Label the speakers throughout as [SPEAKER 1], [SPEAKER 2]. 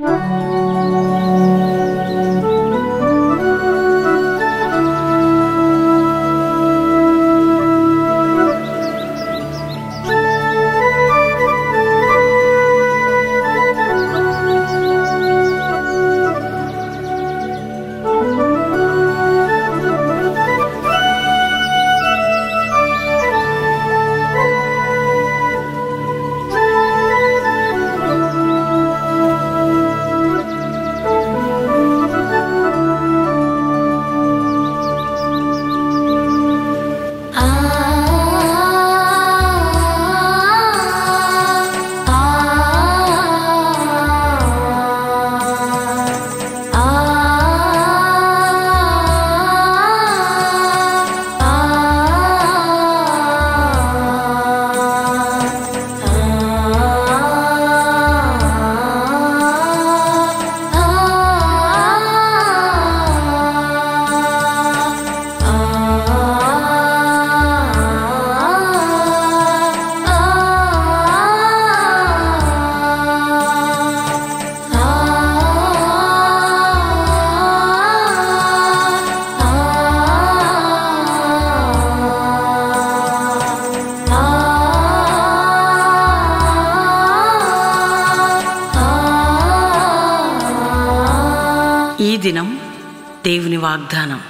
[SPEAKER 1] ఈ దినం దేవుని వాగ్దానం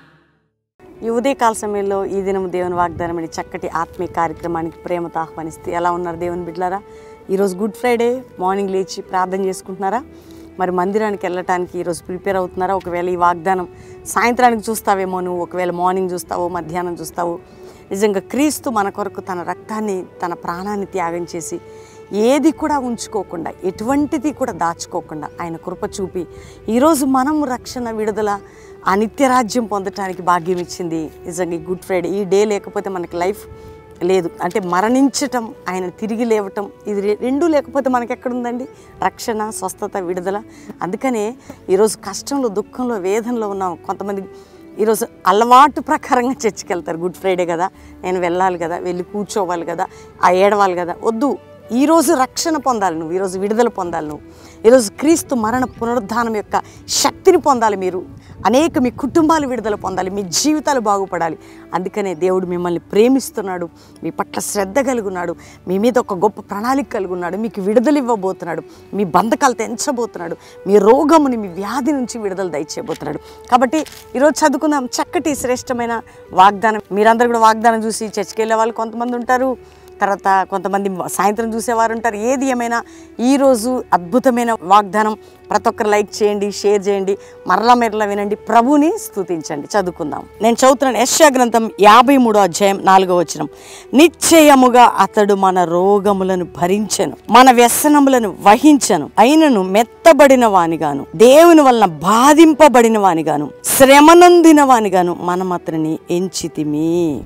[SPEAKER 2] ఈ ఉదయకాల సమయంలో ఈ దినం దేవుని వాగ్దానం అనే చక్కటి ఆత్మీయ కార్యక్రమానికి ప్రేమతో ఆహ్వానిస్తే ఎలా ఉన్నారు దేవుని బిడ్డలారా ఈరోజు గుడ్ ఫ్రైడే మార్నింగ్ లేచి ప్రార్థన చేసుకుంటున్నారా మరి మందిరానికి వెళ్ళటానికి ఈరోజు ప్రిపేర్ అవుతున్నారా ఒకవేళ ఈ వాగ్దానం సాయంత్రానికి చూస్తావేమో నువ్వు ఒకవేళ మార్నింగ్ చూస్తావు మధ్యాహ్నం చూస్తావు నిజంగా క్రీస్తు మన కొరకు తన రక్తాన్ని తన ప్రాణాన్ని త్యాగం చేసి ఏది కూడా ఉంచుకోకుండా ఎటువంటిది కూడా దాచుకోకుండా ఆయన కృప చూపి ఈరోజు మనం రక్షణ విడుదల ఆ నిత్యరాజ్యం పొందటానికి భాగ్యం ఇచ్చింది నిజంగా ఈ గుడ్ ఫ్రైడే ఈ డే లేకపోతే మనకి లైఫ్ లేదు అంటే మరణించటం ఆయన తిరిగి లేవటం ఇది రె- రెండూ లేకపోతే మనకి ఎక్కడుందండి రక్షణ స్వస్థత విడుదల అందుకనే ఈరోజు కష్టంలో దుఃఖంలో వేదనలో ఉన్నాం కొంతమంది ఈరోజు అలవాటు ప్రకారంగా చర్చికి వెళ్తారు గుడ్ ఫ్రైడే కదా నేను వెళ్ళాలి కదా వెళ్ళి కూర్చోవాలి కదా ఆ ఏడవాలి కదా వద్దు ఈరోజు రక్షణ పొందాలి నువ్వు ఈరోజు విడుదల పొందాలి నువ్వు ఈరోజు క్రీస్తు మరణ పునరుద్ధానం యొక్క శక్తిని పొందాలి మీరు అనేక మీ కుటుంబాలు విడుదల పొందాలి మీ జీవితాలు బాగుపడాలి అందుకనే దేవుడు మిమ్మల్ని ప్రేమిస్తున్నాడు మీ పట్ల శ్రద్ధ కలిగున్నాడు మీ మీద ఒక గొప్ప ప్రణాళిక కలిగి ఉన్నాడు మీకు విడుదల ఇవ్వబోతున్నాడు మీ బంధకాలు తెంచబోతున్నాడు మీ రోగముని మీ వ్యాధి నుంచి విడుదల దయచేయబోతున్నాడు కాబట్టి ఈరోజు చదువుకుందాం చక్కటి శ్రేష్టమైన వాగ్దానం మీరందరూ కూడా వాగ్దానం చూసి చర్చికి వెళ్ళే వాళ్ళు కొంతమంది ఉంటారు తర్వాత కొంతమంది సాయంత్రం చూసేవారు ఉంటారు ఏది ఏమైనా ఈరోజు అద్భుతమైన వాగ్దానం ప్రతి ఒక్కరు లైక్ చేయండి షేర్ చేయండి మరలా మెరలా వినండి ప్రభుని స్తుతించండి చదువుకుందాం నేను చదువుతున్నాను యశ్యా గ్రంథం యాభై మూడో అధ్యాయం నాలుగో వచనం నిశ్చయముగా అతడు మన రోగములను భరించెను మన వ్యసనములను వహించను అయినను మెత్తబడిన వానిగాను దేవుని వలన బాధింపబడిన వానిగాను శ్రమనందిన వానిగాను మనం అతనిని ఎంచితిమి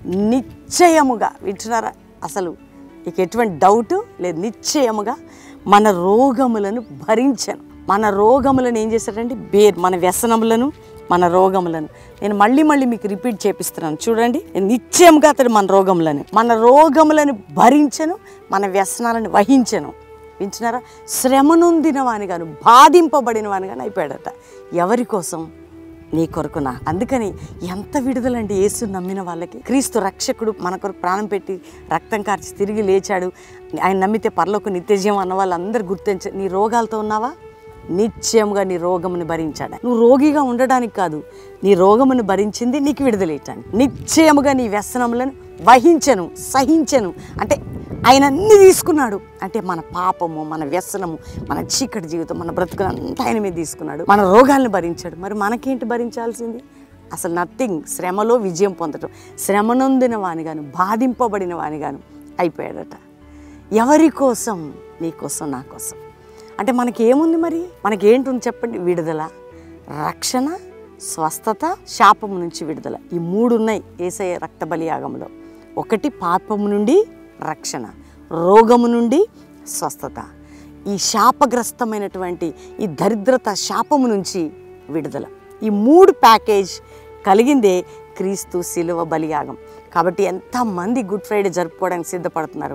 [SPEAKER 2] నిశ్చయముగా వింటున్నారా అసలు ఇక ఎటువంటి డౌట్ లేదు నిశ్చయముగా మన రోగములను భరించను మన రోగములను ఏం చేశాడంటే బేర్ మన వ్యసనములను మన రోగములను నేను మళ్ళీ మళ్ళీ మీకు రిపీట్ చేపిస్తున్నాను చూడండి నిశ్చయంగా అతడు మన రోగములను మన రోగములను భరించను మన వ్యసనాలను వహించను వింటున్నారా శ్రమనొందిన వానిగాను బాధింపబడిన వానిగాను అయిపోయాడట ఎవరి కోసం నీ కొరకు నా అందుకని ఎంత విడుదలండి యేసు నమ్మిన వాళ్ళకి క్రీస్తు రక్షకుడు మన కొరకు ప్రాణం పెట్టి రక్తం కార్చి తిరిగి లేచాడు ఆయన నమ్మితే పరలోకి నిత్యజీవం అన్న వాళ్ళందరూ గుర్తించ నీ రోగాలతో ఉన్నావా నిత్యంగా నీ రోగమును భరించాడు నువ్వు రోగిగా ఉండడానికి కాదు నీ రోగమును భరించింది నీకు విడుదలేయటానికి నిశ్చయముగా నీ వ్యసనములను వహించను సహించను అంటే ఆయన అన్ని తీసుకున్నాడు అంటే మన పాపము మన వ్యసనము మన చీకటి జీవితం మన బ్రతుకులు అంతా ఆయన మీద తీసుకున్నాడు మన రోగాలను భరించాడు మరి మనకేంటి భరించాల్సింది అసలు నథింగ్ శ్రమలో విజయం పొందటం శ్రమనొందిన వానిగాను బాధింపబడిన వానిగాను అయిపోయాడట ఎవరి కోసం నీ కోసం నా కోసం అంటే మనకి ఏముంది మరి మనకి ఏంటుంది చెప్పండి విడుదల రక్షణ స్వస్థత శాపము నుంచి విడుదల ఈ మూడు ఉన్నాయి ఏసయ్య రక్త బలియాగంలో ఒకటి పాపము నుండి రక్షణ రోగము నుండి స్వస్థత ఈ శాపగ్రస్తమైనటువంటి ఈ దరిద్రత శాపము నుంచి విడుదల ఈ మూడు ప్యాకేజ్ కలిగిందే క్రీస్తు శిలువ బలియాగం కాబట్టి ఎంతమంది గుడ్ ఫ్రైడే జరుపుకోవడానికి సిద్ధపడుతున్నారు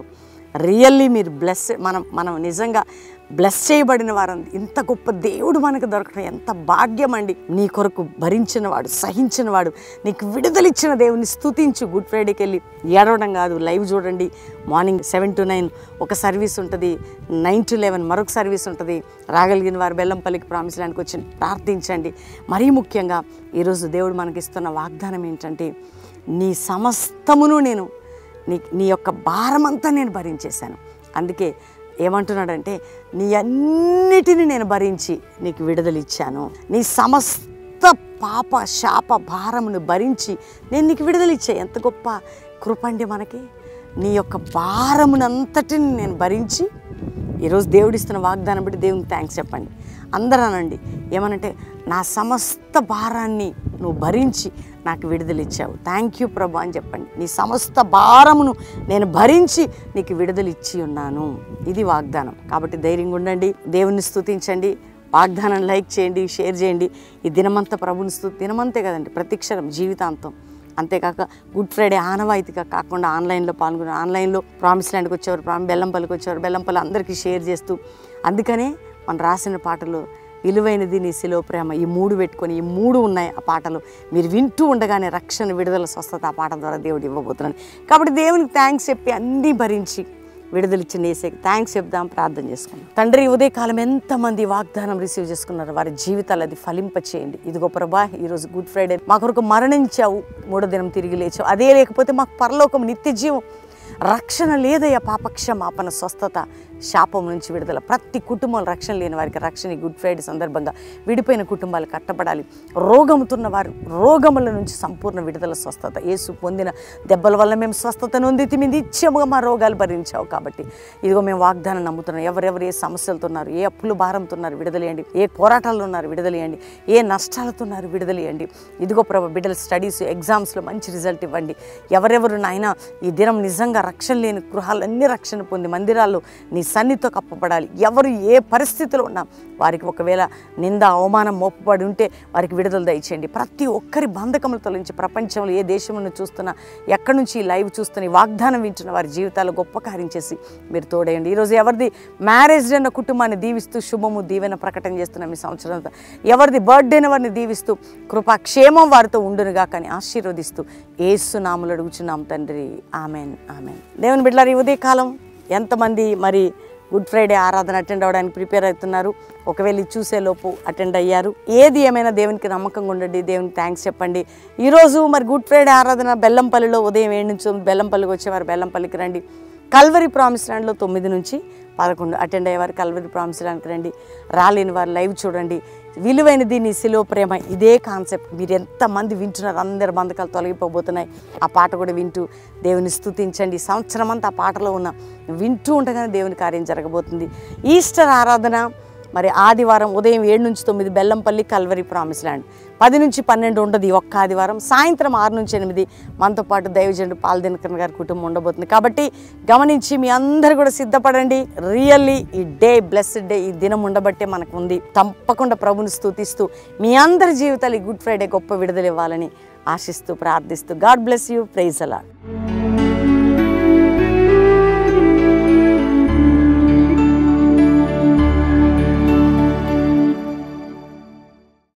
[SPEAKER 2] రియల్లీ మీరు బ్లెస్ మనం మనం నిజంగా బ్లెస్ చేయబడిన వారు ఇంత గొప్ప దేవుడు మనకు దొరకడం ఎంత భాగ్యం అండి నీ కొరకు భరించిన వాడు సహించిన వాడు నీకు విడుదలిచ్చిన దేవుని స్తుతించు గుడ్ ఫ్రైడేకి వెళ్ళి ఏడవడం కాదు లైవ్ చూడండి మార్నింగ్ సెవెన్ టు నైన్ ఒక సర్వీస్ ఉంటుంది నైన్ టు లెవెన్ మరొక సర్వీస్ ఉంటుంది రాగలిగిన వారు బెల్లంపల్లికి ప్రామిస్ ల్యాండ్కి వచ్చి ప్రార్థించండి మరీ ముఖ్యంగా ఈరోజు దేవుడు మనకిస్తున్న వాగ్దానం ఏంటంటే నీ సమస్తమును నేను నీ నీ యొక్క భారమంతా నేను భరించేశాను అందుకే ఏమంటున్నాడంటే నీ అన్నిటిని నేను భరించి నీకు విడుదలిచ్చాను నీ సమస్త పాప శాప భారమును భరించి నేను నీకు విడుదలిచ్చా ఎంత గొప్ప కృపండి మనకి నీ యొక్క భారమునంతటిని నేను భరించి ఈరోజు దేవుడిస్తున్న వాగ్దానం బట్టి దేవునికి థ్యాంక్స్ చెప్పండి అందరూ అనండి ఏమనంటే నా సమస్త భారాన్ని నువ్వు భరించి నాకు విడుదలిచ్చావు థ్యాంక్ యూ ప్రభు అని చెప్పండి నీ సమస్త భారమును నేను భరించి నీకు విడుదలిచ్చి ఉన్నాను ఇది వాగ్దానం కాబట్టి ధైర్యంగా ఉండండి దేవుని స్తుతించండి వాగ్దానం లైక్ చేయండి షేర్ చేయండి ఈ దినమంతా ప్రభుని స్తు దినమంతే కదండి ప్రతిక్షణం జీవితాంతం అంతేకాక గుడ్ ఫ్రైడే ఆనవాయితీగా కాకుండా ఆన్లైన్లో పాల్గొని ఆన్లైన్లో ప్రామిస్ ల్యాండ్కి వచ్చేవారు ప్రామి బెల్లంపల్లికి వచ్చేవారు బెల్లంపల్లి అందరికీ షేర్ చేస్తూ అందుకనే మనం రాసిన పాటలు విలువైనది నీ శిలో ప్రేమ ఈ మూడు పెట్టుకొని ఈ మూడు ఉన్నాయి ఆ పాటలు మీరు వింటూ ఉండగానే రక్షణ విడుదల స్వస్థత ఆ పాట ద్వారా దేవుడు ఇవ్వబోతున్నాను కాబట్టి దేవునికి థ్యాంక్స్ చెప్పి అన్నీ భరించి విడుదలిచ్చిన ఏసేకి థ్యాంక్స్ చెప్దాం ప్రార్థన చేసుకుందాం తండ్రి ఈ ఉదయకాలం ఎంతమంది వాగ్దానం రిసీవ్ చేసుకున్నారు వారి జీవితాలు అది ఫలింప చేయండి ఇదిగో ప్రభా ఈరోజు గుడ్ ఫ్రైడే మా కొరకు మరణించావు మూడో దినం తిరిగి లేచావు అదే లేకపోతే మాకు పరలోకం నిత్య జీవం రక్షణ లేదయ్యా పాపక్షమాపణ స్వస్థత శాపం నుంచి విడుదల ప్రతి కుటుంబం రక్షణ లేని వారికి రక్షణ ఈ గుడ్ ఫ్రైడే సందర్భంగా విడిపోయిన కుటుంబాలు కట్టబడాలి రోగముతున్న వారు రోగముల నుంచి సంపూర్ణ విడుదల స్వస్థత యేసు పొందిన దెబ్బల వల్ల మేము స్వస్థత నొందితి మీ నిత్యముగా మా రోగాలు భరించావు కాబట్టి ఇదిగో మేము వాగ్దానం నమ్ముతున్నాం ఎవరెవరు ఏ సమస్యలతో ఉన్నారు ఏ అప్పులు భారంతో ఉన్నారు విడుదలేయండి ఏ పోరాటాలు ఉన్నారు విడుదలేయండి ఏ నష్టాలతో ఉన్నారు విడుదలేయండి ఇదిగో ప్రభు బిడ్డల స్టడీస్ ఎగ్జామ్స్లో మంచి రిజల్ట్ ఇవ్వండి ఎవరెవరు నాయన ఈ దినం నిజంగా రక్షణ లేని గృహాలన్నీ రక్షణ పొంది మందిరాల్లో నీ సన్నిధితో కప్పబడాలి ఎవరు ఏ పరిస్థితిలో ఉన్నా వారికి ఒకవేళ నింద అవమానం మోపబడి ఉంటే వారికి విడుదల దయచేయండి ప్రతి ఒక్కరి బంధకములతో నుంచి ప్రపంచంలో ఏ దేశంలో చూస్తున్నా ఎక్కడి నుంచి ఈ లైవ్ చూస్తున్న ఈ వాగ్దానం వింటున్న వారి జీవితాల్లో గొప్ప కార్యం చేసి మీరు తోడేయండి ఈరోజు ఎవరిది మ్యారేజ్ అన్న కుటుంబాన్ని దీవిస్తూ శుభము దీవెన ప్రకటన చేస్తున్న మీ సంవత్సరం అంతా ఎవరిది బర్త్డేని వారిని దీవిస్తూ కృపా క్షేమం వారితో ఉండునుగా కానీ ఆశీర్వదిస్తూ ఏసునాములు అడుగుచున్నాం తండ్రి ఆమెన్ ఆమెన్ దేవుని బిడ్డలారు ఈ ఉదయకాలం ఎంతమంది మరి గుడ్ ఫ్రైడే ఆరాధన అటెండ్ అవ్వడానికి ప్రిపేర్ అవుతున్నారు ఒకవేళ ఇది చూసే లోపు అటెండ్ అయ్యారు ఏది ఏమైనా దేవునికి నమ్మకంగా ఉండండి దేవునికి థ్యాంక్స్ చెప్పండి ఈరోజు మరి గుడ్ ఫ్రైడే ఆరాధన బెల్లంపల్లిలో ఉదయం ఏడు నుంచి బెల్లంపల్లికి వచ్చేవారు బెల్లంపల్లికి రండి కల్వరి ప్రామిస్ ల్యాండ్లో తొమ్మిది నుంచి పదకొండు అటెండ్ అయ్యేవారు కల్వరి ప్రామిస్ ల్యాండ్కి రండి రాలేని వారు లైవ్ చూడండి విలువైనది నీ సిలో ప్రేమ ఇదే కాన్సెప్ట్ మీరు ఎంతమంది వింటున్నారు అందరి బంధకాలు తొలగిపోబోతున్నాయి ఆ పాట కూడా వింటూ దేవుని స్తుతించండి ఈ సంవత్సరం అంతా ఆ పాటలో ఉన్న వింటూ ఉండగానే దేవుని కార్యం జరగబోతుంది ఈస్టర్ ఆరాధన మరి ఆదివారం ఉదయం ఏడు నుంచి తొమ్మిది బెల్లంపల్లి కల్వరి ప్రామిస్ ల్యాండ్ పది నుంచి పన్నెండు ఉండదు ఈ ఒక్క ఆదివారం సాయంత్రం ఆరు నుంచి ఎనిమిది మనతో పాటు దైవజనుడు పాల్ దినకర్ గారి కుటుంబం ఉండబోతుంది కాబట్టి గమనించి మీ అందరు కూడా సిద్ధపడండి రియల్లీ ఈ డే బ్లెస్డ్ డే ఈ దినం ఉండబట్టే మనకు ఉంది తప్పకుండా ప్రభుని స్తుతిస్తూ మీ అందరి జీవితాలు ఈ గుడ్ ఫ్రైడే గొప్ప విడుదల ఇవ్వాలని ఆశిస్తూ ప్రార్థిస్తూ గాడ్ బ్లెస్ యూ ప్రైజ్ అలాడ్